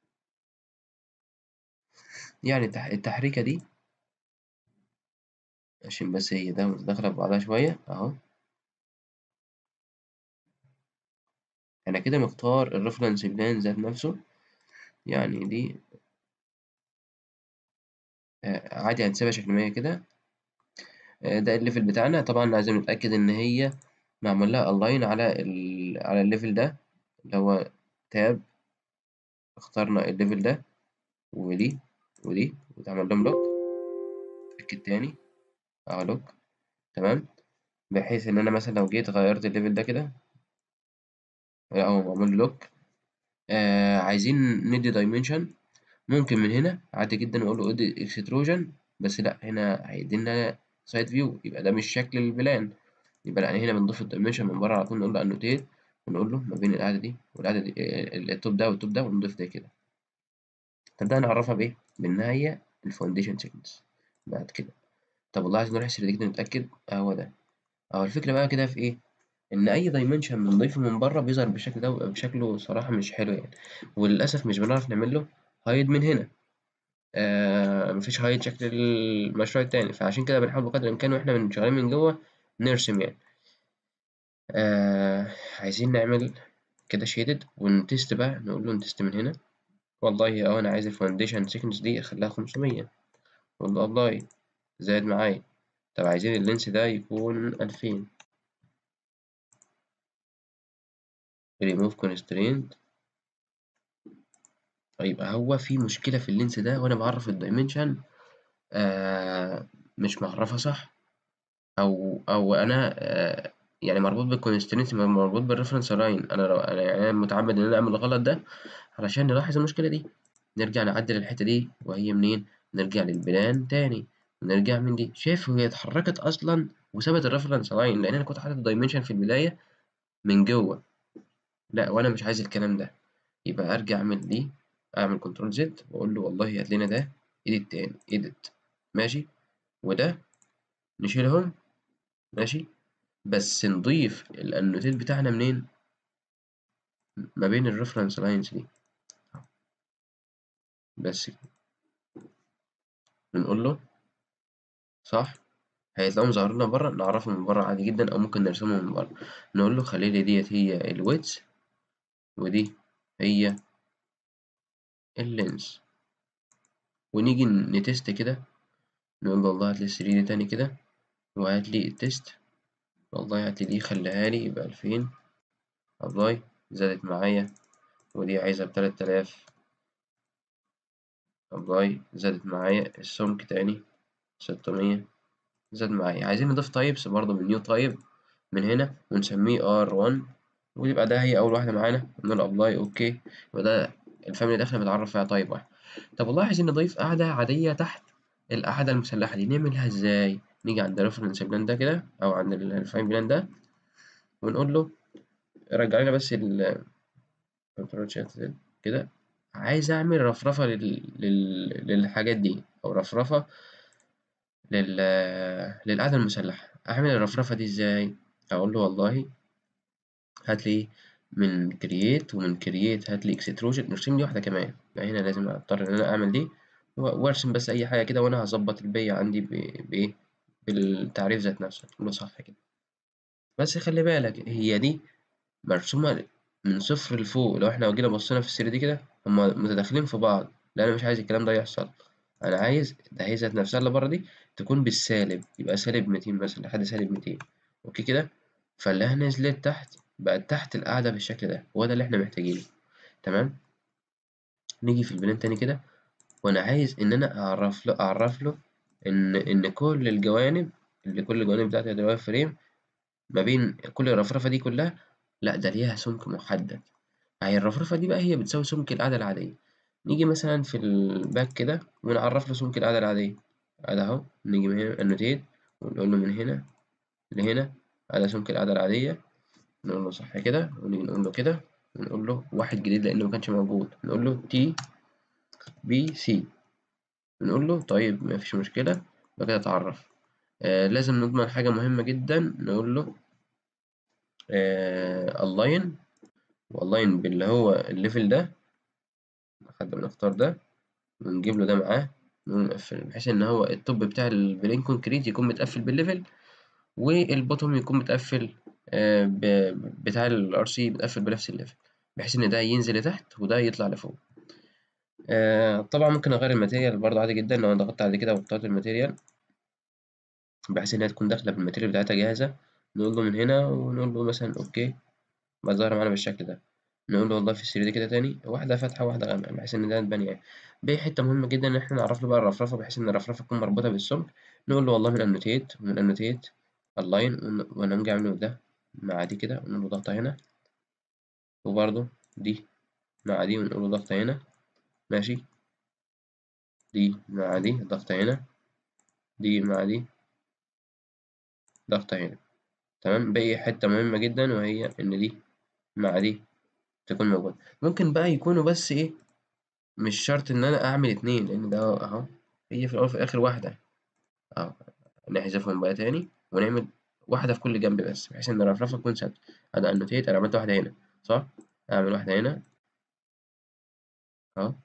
يعني التح... التحريكة دي عشان بس هي ده متداخلة ببعضها شوية اهو انا كده مختار الريفرنس بلان ذات نفسه يعني دي آه عادي هنسيبها شكل ما هي كده آه ده الليفل بتاعنا طبعا لازم نتأكد ان هي معمول لها الاين على ال... على الليفل ده اللي هو تاب اخترنا الليفل ده ودي ودي وتعمل لهم لوك اتأكد تاني اهو لوك تمام بحيث ان انا مثلا لو جيت غيرت الليفل ده كده لا هو معمول لوك آه عايزين ندي دايمنشن ممكن من هنا عادي جدا اقول له ادي اكستروجن بس لا هنا هيدينا سايد فيو يبقى ده مش شكل البلان يبقى لا هنا بنضيف الدايمنشن من بره على طول نقول له انوتيت ونقول له ما بين القاعده دي والقاعده دي التوب ده والتوب ده ونضيف ده كده تبدأ نعرفها بايه بان هي الفاونديشن سيكنس بعد كده طب والله عايز نروح السرير كده نتاكد اهو ده اهو الفكره بقى كده في ايه ان اي دايمنشن بنضيفه من بره بيظهر بالشكل ده ويبقى بشكله صراحه مش حلو يعني وللاسف مش بنعرف نعمل له هايد من هنا آه مفيش هايد شكل المشروع التاني فعشان كده بنحاول بقدر الامكان واحنا من شغالين من جوه نرسم يعني آه عايزين نعمل كده شيدد ونتست بقى نقول له نتست من هنا والله اه انا عايز الفاونديشن سيكنس دي اخليها 500 والله والله زاد معايا طب عايزين اللينس ده يكون 2000 remove constraint يبقى هو في مشكلة في اللينس ده وأنا بعرف الدايمنشن آه مش معرفها صح أو أو أنا آه يعني مربوط بالكونسترينت مربوط بالريفرنس لاين أنا لو أنا يعني أنا متعمد إن أنا أعمل الغلط ده علشان نلاحظ المشكلة دي نرجع نعدل الحتة دي وهي منين؟ نرجع للبلان تاني ونرجع من دي شايف هي اتحركت أصلا وسابت الريفرنس لاين لأن أنا كنت حاطط الدايمنشن في البداية من جوه لأ وأنا مش عايز الكلام ده يبقى أرجع أعمل دي أعمل كنترول زد وأقول له والله هات لنا ده إيديت تاني إيديت ماشي وده نشيلهم ماشي بس نضيف الانوتيت بتاعنا منين ما بين الريفرنس لاينز دي بس كده بنقول له صح هيطلعوا ظاهر لنا بره نعرفهم من بره عادي جدا او ممكن نرسمهم من بره نقول له خلي لي ديت هي الويدز ودي هي اللينس ونيجي نتست كده نقول له والله هات لي 3 دي تاني كده وهات لي التست والله هات لي دي خليها لي يبقى 2000 ابلاي زادت معايا ودي عايزة بتلات آلاف أبلاي زادت معايا السمك تاني ستمية زاد معايا عايزين نضيف تايبس برضه من نيو تايب من هنا ونسميه ار 1 ويبقى ده هي أول واحدة معانا نقول أبلاي أوكي يبقى ده الفاميلي داخلة بتعرف فيها تايب واحد طب والله عايزين نضيف قاعدة عادية تحت القاعدة المسلحة دي نعملها ازاي؟ نيجي عند الريفرنس بلان ده كده أو عند الفاين بلان ده ونقول له رجع لنا بس ال كنترول شات كده عايز أعمل رفرفة لل... لل... للحاجات دي أو رفرفة لل... للقاعدة المسلحة أعمل الرفرفة دي ازاي؟ أقول له والله هات لي من كرييت ومن كرييت هات لي اكستروجن نرسم لي واحدة كمان يبقى هنا لازم أضطر إن أنا أعمل دي وأرسم بس أي حاجة كده وأنا هظبط البي عندي بإيه؟ بالتعريف ذات نفسه تقول صح كده بس خلي بالك هي دي مرسومة من صفر لفوق لو احنا جينا بصينا في السيرة دي كده هما متداخلين في بعض لا أنا مش عايز الكلام ده يحصل أنا عايز ده هي ذات نفسها اللي بره دي تكون بالسالب يبقى سالب ميتين مثلا لحد سالب ميتين أوكي كده فنلاقيها نزلت تحت بقت تحت القاعدة بالشكل ده هو ده اللي احنا محتاجينه تمام نيجي في البلان تاني كده وأنا عايز إن أنا أعرف له أعرف له إن إن كل الجوانب اللي كل الجوانب بتاعت الواير فريم ما بين كل الرفرفة دي كلها لأ ده ليها سمك محدد أهي الرفرفة دي بقى هي بتساوي سمك القاعدة العادية نيجي مثلا في الباك كده ونعرف له سمك القاعدة العادية أدا أهو نيجي من هنا النوتيت ونقول له من هنا لهنا على سمك القاعدة العادية نقول له صح كده ونيجي نقول له كده ونقول له واحد جديد لأنه مكانش موجود نقول له تي بي سي نقول له طيب مفيش مشكلة يبقى كده اتعرف آه لازم نضمن حاجة مهمة جدا نقول له آه اللاين واللاين باللي هو الليفل ده لحد ما نختار ده ونجيب له ده معاه ونقفل بحيث إن هو التوب بتاع البلين كونكريت يكون متقفل بالليفل والبوتوم يكون متقفل آه بتاع الار سي متقفل بنفس الليفل بحيث إن ده ينزل لتحت وده يطلع لفوق آه طبعا ممكن أغير الماتيريال برضه عادي جدا لو أنا ضغطت على كده واخترت الماتيريال بحيث إنها تكون داخلة بالماتيريال بتاعتها جاهزة نقول له من هنا ونقول له مثلا أوكي بقى ظاهرة معانا بالشكل ده نقول له والله في السيرة دي كده تاني واحدة فاتحة وواحدة غامقة بحيث إن ده تبان يعني باقي حتة مهمة جدا إن إحنا نعرف له بقى الرفرفة بحيث إن الرفرفة تكون مربوطة بالسمك نقول له والله من أنوتيت ومن أنوتيت اللاين ونقوم جاي عامله ده مع دي كده ونقول له ضغطة هنا وبرضه دي مع دي ونقول له ضغطة هنا ماشي دي مع دي ضغطة هنا دي مع دي ضغطة هنا تمام باقي حتة مهمة جدا وهي إن دي مع دي تكون موجودة ممكن بقى يكونوا بس إيه مش شرط إن أنا أعمل اتنين لأن ده أهو هي في الأول وفي الآخر واحدة أهو نحذفهم بقى تاني ونعمل واحدة في كل جنب بس بحيث إن الرفرفة تكون ثابتة أنا أنوتيت أنا عملت واحدة هنا صح؟ أعمل واحدة هنا أهو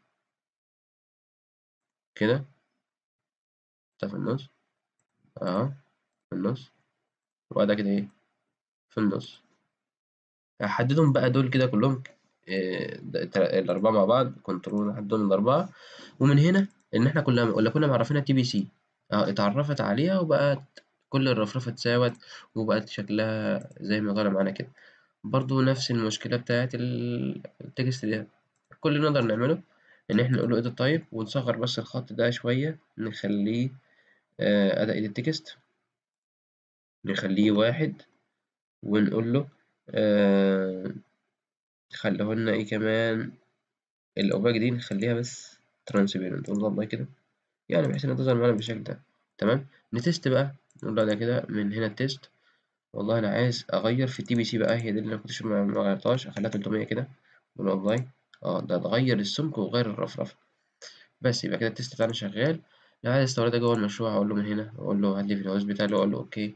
كده ده في النص أهو في النص وبعد كده إيه في النص هحددهم بقى دول كده كلهم الأربعة مع بعض كنترول نحددهم الأربعة ومن هنا إن إحنا كنا ولا كنا معرفينها تي بي سي أه اتعرفت عليها وبقت كل الرفرفة اتساوت وبقت شكلها زي ما طالع معانا كده برضو نفس المشكلة بتاعت التكست ده كل اللي نقدر نعمله إن إحنا نقول له إيديت تايب ونصغر بس الخط ده شوية نخليه أداة إيديت تكست نخليه واحد ونقول له آه خليه لنا إيه كمان الأوباك دي نخليها بس ترانسبيرنت نقول والله كده يعني بحيث إنها تظهر معانا بالشكل ده تمام نتست بقى نقول له ده كده من هنا التست والله أنا عايز أغير في التي بي سي بقى هي دي اللي أنا كنتش ما غيرتهاش أخليها 300 كده نقول والله اه ده اتغير السمك وغير الرفرفة بس يبقى كده التست بتاعنا شغال لو عايز استوردها جوه المشروع أقول له من هنا أقول له هات لي في الهوست بتاعي أقول له أوكي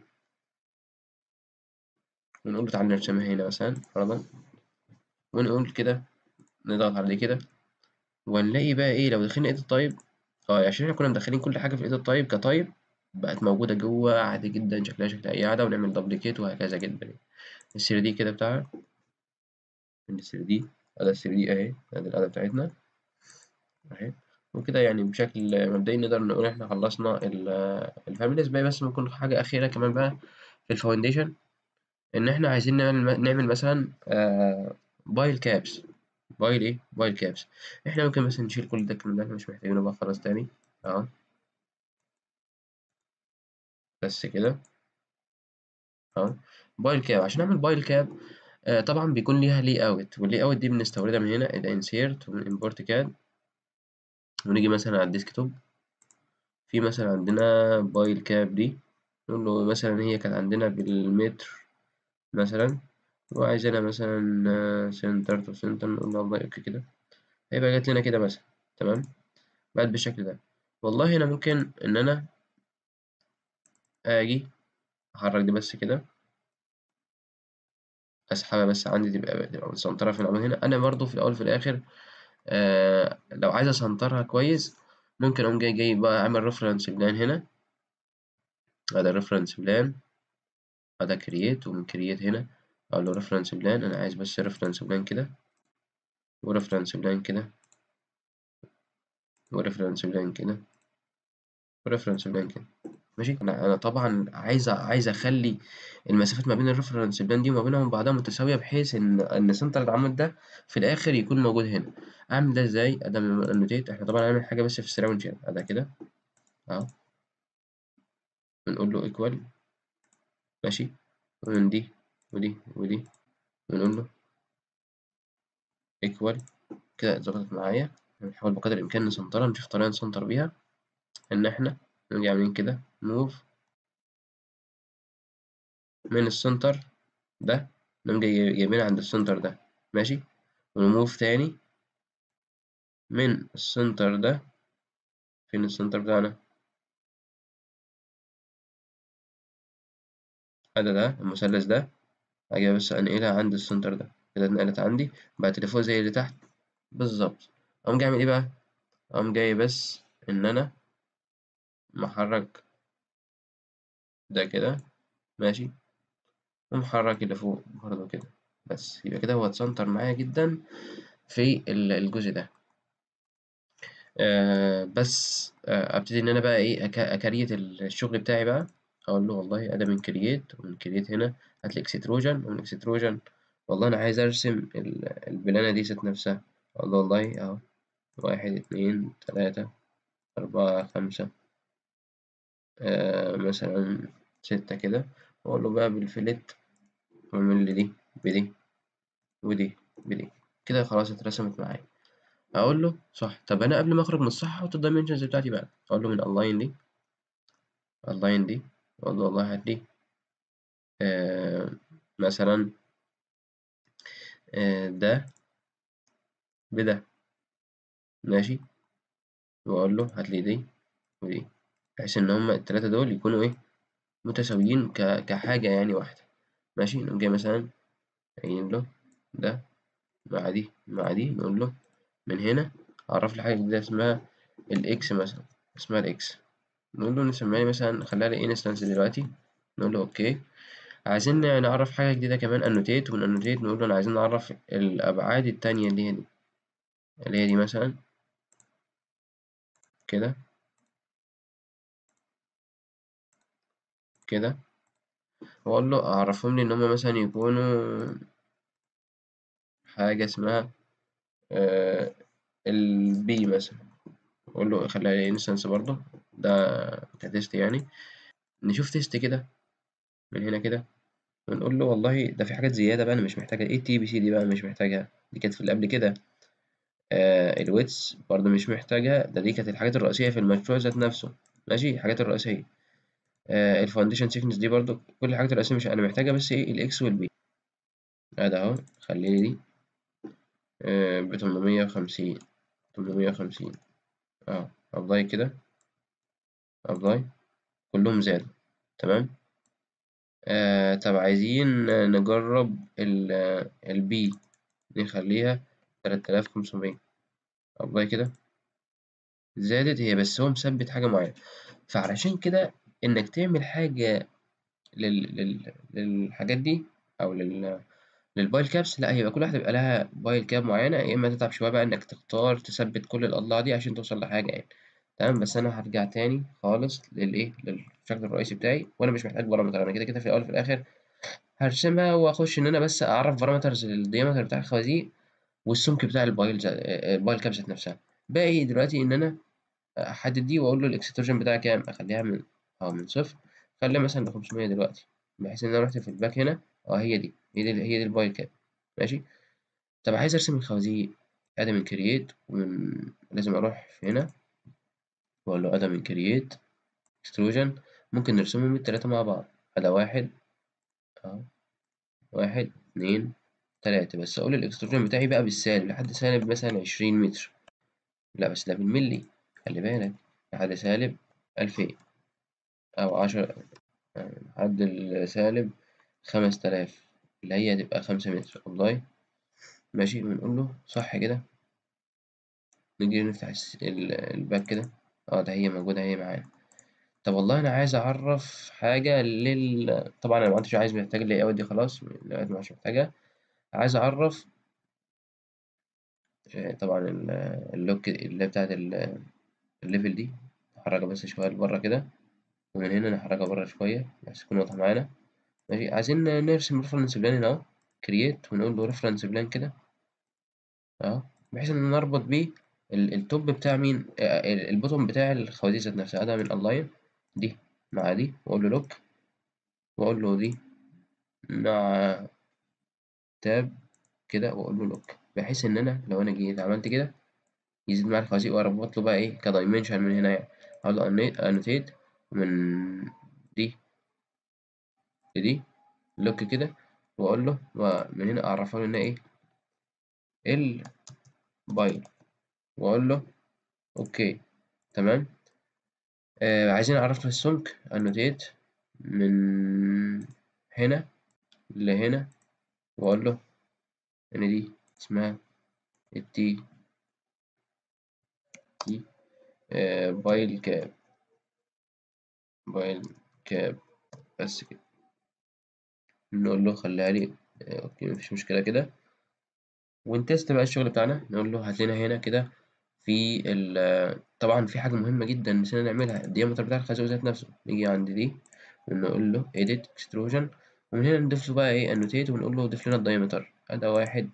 ونقول له تعالى نرسمها هنا مثلا فرضا ونقول كده نضغط على دي كده ونلاقي بقى إيه لو دخلنا إيديت تايب اه عشان إحنا كنا مدخلين كل حاجة في الإيديت تايب كتايب بقت موجودة جوه عادي جدا شكلها شكل أي قاعدة ونعمل دبليكيت وهكذا جدا السيرة دي كده بتاعها من السيرة دي أدا السيرة دي أهي أدي القاعدة بتاعتنا أهي وكده يعني بشكل مبدئي نقدر نقول إحنا خلصنا الفاميليز باقي بس ممكن حاجة أخيرة كمان بقى في الفاونديشن إن إحنا عايزين نعمل نعمل مثلا بايل كابس بايل ايه بايل كابس احنا ممكن مثلا نشيل كل ده الكلام ده احنا مش محتاجينه بقى خلاص تاني اهو بس كده اهو بايل كاب عشان نعمل بايل كاب آه طبعا بيكون ليها لي اوت واللي اوت دي بنستوردها من هنا الانسيرت ومن امبورت كاد ونيجي مثلا على الديسكتوب في مثلا عندنا بايل كاب دي نقول له مثلا هي كانت عندنا بالمتر مثلا وعايزينها مثلا سنتر تو سنتر نقول له والله اوكي كده هيبقى جات لنا كده مثلا تمام بقت بالشكل ده والله هنا ممكن ان انا اجي احرك دي بس كده اسحبها بس عندي تبقى تبقى مسنطرة في العمود هنا انا برضو في الاول وفي الاخر آه لو عايز اسنطرها كويس ممكن اقوم جاي جاي بقى اعمل ريفرنس بلان هنا هذا الريفرنس بلان هذا كرييت ومن كرييت هنا اقول له ريفرنس بلان انا عايز بس ريفرنس بلان كده وريفرنس بلان كده وريفرنس بلان كده وريفرنس بلان كده ماشي انا انا طبعا عايز عايز اخلي المسافات ما بين الريفرنس بلان دي وما بينهم بعضها متساويه بحيث ان ان سنتر العمود ده في الاخر يكون موجود هنا اعمل ده ازاي ادام النوتيت احنا طبعا هنعمل حاجه بس في السراوند شير ده كده اهو بنقول له ايكوال ماشي ومن دي ودي ودي بنقول له ايكوال كده ظبطت معايا نحاول بقدر الامكان نسنطرها نشوف طريقه نسنطر بيها ان احنا نيجي عاملين كده موف من السنتر ده نقوم جاي جايبينها عند السنتر ده ماشي ونموف تاني من السنتر ده فين السنتر بتاعنا هذا ده المثلث ده أجي بس أنقلها عند السنتر ده كده اتنقلت عندي بقت اللي فوق زي اللي تحت بالظبط أقوم جاي أعمل إيه بقى أقوم جاي بس إن أنا محرك ده كده ماشي ومحرك اللي فوق برضه كده بس يبقى كده هو اتسنتر معايا جدا في الجزء ده آه بس آه ابتدي ان انا بقى ايه أك- اكريت الشغل بتاعي بقى اقول له والله ادي من كرييت ومن كرييت هنا هات لي اكستروجن ومن اكستروجن والله انا عايز ارسم ال- البلانه دي ذات نفسها اقول له والله اهو واحد اتنين تلاتة أربعة خمسة آه مثلا ستة كده واقول له بقى بالفلت واعمل لي دي بدي ودي بدي كده خلاص اترسمت معايا اقول له صح طب انا قبل ما اخرج من الصح احط الدايمنشنز بتاعتي بقى اقول له من الاين دي اللاين دي اقول له والله هات لي آه مثلا آه ده بده ماشي واقول له هات لي دي ودي بحيث ان هما التلاتة دول يكونوا ايه متساويين ك... كحاجة يعني واحدة ماشي نقوم جاي مثلا قايل له ده مع دي مع دي نقول له من هنا عرف لي حاجة جديدة اسمها الاكس مثلا اسمها الاكس نقول له نسميها لي مثلا نخليها لي انستنس دلوقتي نقول له اوكي عايزين نعرف حاجة جديدة كمان انوتيت ومن انوتيت نقول له أنا عايزين نعرف الأبعاد التانية اللي هي دي اللي هي دي مثلا كده كده وأقول له أعرفهم لي إن هما مثلا يكونوا حاجة اسمها آه البي مثلا أقول له خليها لي انستنس برضه ده كتيست يعني نشوف تيست كده من هنا كده ونقول له والله ده في حاجات زيادة بقى أنا مش محتاجها إيه التي بي سي دي بقى مش محتاجها دي كانت في اللي قبل كده آه الويتس برضه مش محتاجها ده دي كانت الحاجات الرئيسية في المشروع ذات نفسه ماشي الحاجات الرئيسية آه الفاونديشن سيكنس دي برضه كل الحاجات الرئيسية مش أنا محتاجها بس إيه الإكس والبي أدا أهو خليني دي آه بتمنمية وخمسين تمنمية وخمسين أهو أبلاي كده أبلاي كلهم زادوا تمام آه طب عايزين نجرب البي نخليها تلات آلاف خمسمية أبلاي كده زادت هي بس هو مثبت حاجة معينة فعلشان كده إنك تعمل حاجة لل... لل... للحاجات دي أو لل... للبايل كابس لا هيبقى كل واحدة بيبقى لها بايل كاب معينة يا إما تتعب شوية بقى إنك تختار تثبت كل الأضلاع دي عشان توصل لحاجة يعني تمام بس أنا هرجع تاني خالص للإيه للشكل الرئيسي بتاعي وأنا مش محتاج بارامتر أنا كده كده في الأول وفي الآخر هرسمها وأخش إن أنا بس أعرف بارامترز للديامتر بتاع الخوازيق والسمك بتاع البايل ذا- البايل كاب ذات نفسها باقي دلوقتي ان انا احدد دي واقول له الاكستروجن بتاعها كام اخليها من اه من صفر خليها مثلا ل 500 دلوقتي بحيث ان انا رحت في الباك هنا اه هي دي هي دي هي دي البايل كاب ماشي طب عايز ارسم الخوازيق ادي من كرييت ومن لازم اروح في هنا واقول له ادي من كرييت اكستروجن ممكن نرسمهم التلاتة مع بعض ادي واحد اهو واحد اتنين تلاتة بس اقول الاكستروجن بتاعي بقى بالسالب لحد سالب مثلا عشرين متر لا بس ده بالملي خلي بالك لحد سالب ألفين أو عشرة لحد السالب خمس تلاف اللي هي هتبقى خمسة متر والله ماشي بنقول له صح كده نيجي نفتح الس- ال- الباك كده اه ده هي موجودة هي معانا طب والله أنا عايز أعرف حاجة لل طبعا أنا معدتش عايز محتاج اللي أوت دي خلاص لغاية ما مش محتاجها عايز أعرف آه، طبعا ال- اللوك اللي بتاعت ال- الليفل دي نحركها بس شوية لبره كده ومن هنا نحركها بره شوية بحيث تكون واضحة معانا ماشي عايزين نرسم ريفرنس بلان هنا أهو كرييت ونقول له ريفرنس بلان كده أهو بحيث إن نربط بيه ال- التوب بتاع مين آه، ال- البوتوم بتاع الخوازيق ذات نفسها أداة من أونلاين دي مع دي وأقول له لوك وأقول له دي مع تاب كده وأقول له لوك بحيث إن أنا لو أنا جيت عملت كده يزيد معايا الخوازيق وأربط له بقى إيه كدايمنشن من هنا يعني أقول له أنوتيت من دي لدي لوك كده وأقول له ومن هنا أعرفه له إن إيه البايل وأقول له أوكي تمام آه عايزين أعرف له السمك أنوتيت من هنا لهنا وأقول له إن دي اسمها التي تي آه بايل كاب بايل كاب بس كده نقول له خليها لي آه أوكي مفيش مشكلة كده ونتست بقى الشغل بتاعنا نقول له هات لنا هنا كده في ال طبعا في حاجة مهمة جدا نسينا نعملها الديامتر بتاع الخازوق ذات نفسه نيجي عند دي ونقول له edit extrusion ومن هنا نضيف له بقى ايه annotate ونقول له ضيف لنا الدايمتر ادي واحد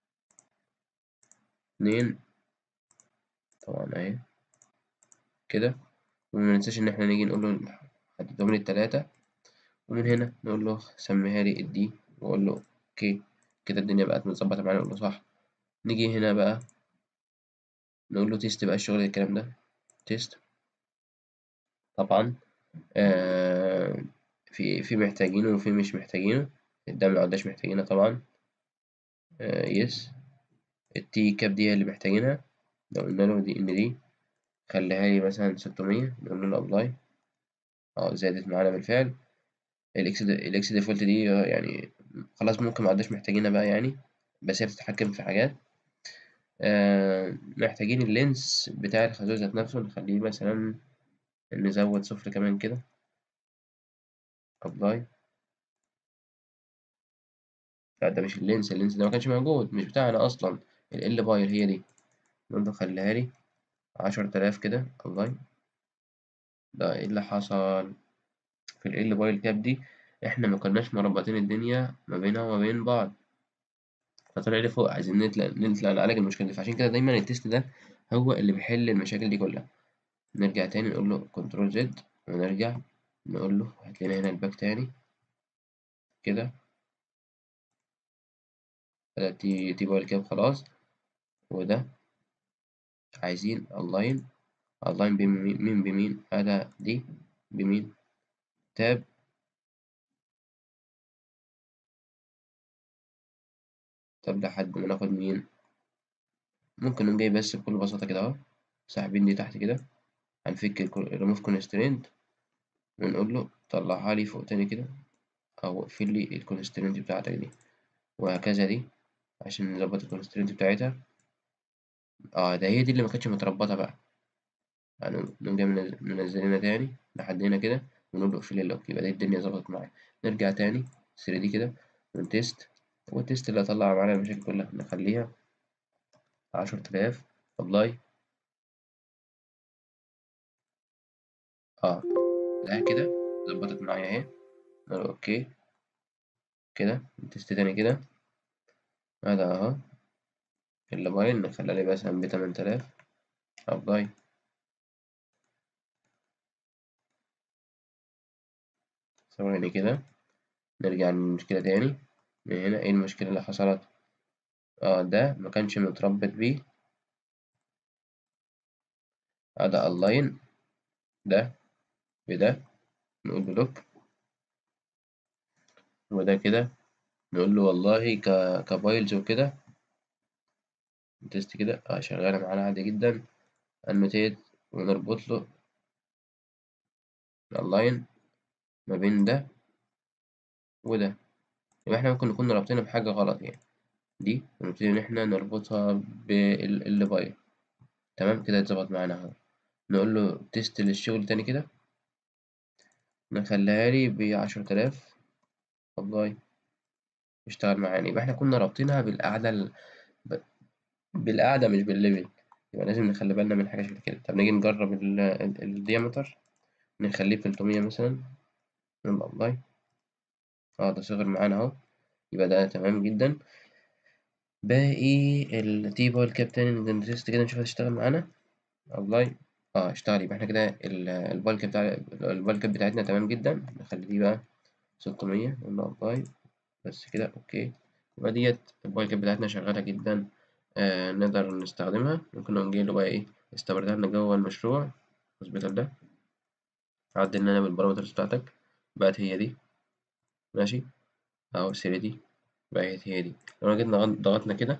اتنين طبعا اهي كده وما ننساش ان احنا نيجي نقول له حددهم لي التلاتة ومن هنا نقول له سميها لي الدي واقول له اوكي كده الدنيا بقت متظبطة معانا نقول له صح نيجي هنا بقى نقول له تيست بقى الشغل الكلام ده تيست طبعا آه في في محتاجينه وفي مش محتاجينه ده ما عداش محتاجينها طبعا آه يس التي كاب دي هي اللي محتاجينها لو قلنا له دي ان دي خليها لي مثلا 600 نقول له ابلاي اه زادت معانا بالفعل الاكس الاكس ديفولت دي آه، يعني خلاص ممكن ما عداش محتاجينها بقى يعني بس هي بتتحكم في حاجات آه محتاجين اللينس بتاع الخازوق ذات نفسه نخليه مثلا نزود صفر كمان كده ابلاي لا ده مش اللينس اللينس ده ما كانش موجود مش بتاعنا اصلا ال باير هي دي نقول له خليها لي عشرة آلاف كده الله ده ايه اللي حصل في ال بايل كاب دي احنا ما كناش مربطين الدنيا ما بينها وما بين بعض فطلع لي فوق عايزين نطلع نطلع نعالج المشكلة دي فعشان كده دايما التيست ده هو اللي بيحل المشاكل دي كلها نرجع تاني نقول له كنترول زد ونرجع نقول له هات لنا هنا الباك تاني كده ده تي تي بايل كاب خلاص وده عايزين الاين الاين بمين مين بمين هذا دي بمين تاب تاب لحد ما ناخد مين ممكن نقوم جاي بس بكل بساطة كده اهو ساحبين دي تحت كده هنفك الريموف كونسترينت ونقول له طلعها لي فوق تاني كده أو اقفل لي الكونسترينت بتاعتك دي وهكذا دي عشان نظبط الكونسترينت بتاعتها اه ده هي دي اللي مكانتش متربطة بقى يعني نقوم جاي منزل- منزلينها تاني لحد هنا كده ونقول له اقفل اللوك يبقى دي الدنيا ظبطت معايا نرجع تاني 3 دي كده ونتست والتست اللي هطلع معانا المشاكل كلها نخليها عشرة آلاف أبلاي اه لا كده ظبطت معايا اهي نقول اوكي كده نتست تاني كده هذا اهو اللاين نخليها لي مثلا بتمن تلاف أبلاي ثواني كده نرجع للمشكلة تاني من هنا ايه المشكلة اللي حصلت اه ده مكانش متربط بيه اه ده اللاين ده بده نقول بلوك وده كده نقول له والله ك كبايلز وكده تيست كده اه شغالة معانا عادي جدا انوتيت ونربط له اللاين ما بين ده وده يبقى احنا ممكن نكون رابطينها بحاجة غلط يعني دي ونبتدي إن احنا نربطها بالبايل تمام كده اتظبط معانا اهو نقول له تيست للشغل تاني كده نخليها لي بعشرة آلاف أبلاي يشتغل معانا يبقى احنا كنا رابطينها بالقاعدة ال... ب... بالقاعدة مش بالليفل يبقى لازم نخلي بالنا من حاجة شبه كده طب نيجي نجرب ال... ال- الديامتر نخليه تلتمية مثلا نقول أبلاي اه ده صغر معانا اهو يبقى ده تمام جدا باقي التي بويل كاب تاني نتست كده نشوف هتشتغل معانا أبلاي اه اشتغل يبقى احنا كده ال- البالك بتاع البالك بتاعتنا تمام جدا نخلي دي بقى ستمية نقول له أبلاي بس كده أوكي يبقى ديت البايك بتاعتنا شغالة جدا آه نقدر نستخدمها ممكن نجي له بقى إيه استوردها لنا جوه المشروع الهوسبيتال ده عدل لنا بالبارامترز بتاعتك بقت هي دي ماشي أهو السيرة دي بقت هي دي لو جينا ضغط- ضغطنا كده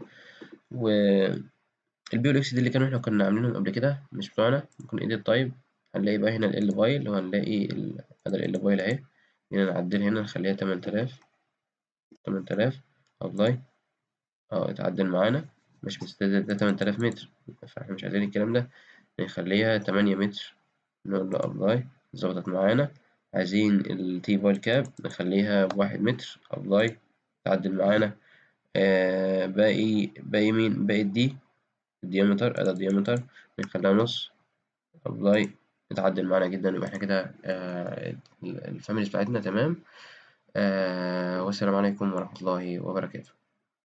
والبي والإكس دي اللي كانوا إحنا كنا عاملينهم قبل كده مش بتوعنا ممكن إيديت تايب هنلاقي بقى هنا ال فايل وهنلاقي ال بدل ال فايل أهي هنا نعدل هنا نخليها تمن تلاف تمن تلاف أبلاي اه اتعدل معانا مش مستند ده تمن تلاف متر فاحنا مش عايزين الكلام ده نخليها تمانية متر نقول له أبلاي ظبطت معانا عايزين التي بال كاب نخليها بواحد متر أبلاي تعدل معانا آه باقي باقي مين باقي الدي الديامتر أدا الديامتر نخليها نص أبلاي اتعدل معانا جدا يبقى احنا كده آه الفاميليز بتاعتنا تمام آه والسلام عليكم ورحمة الله وبركاته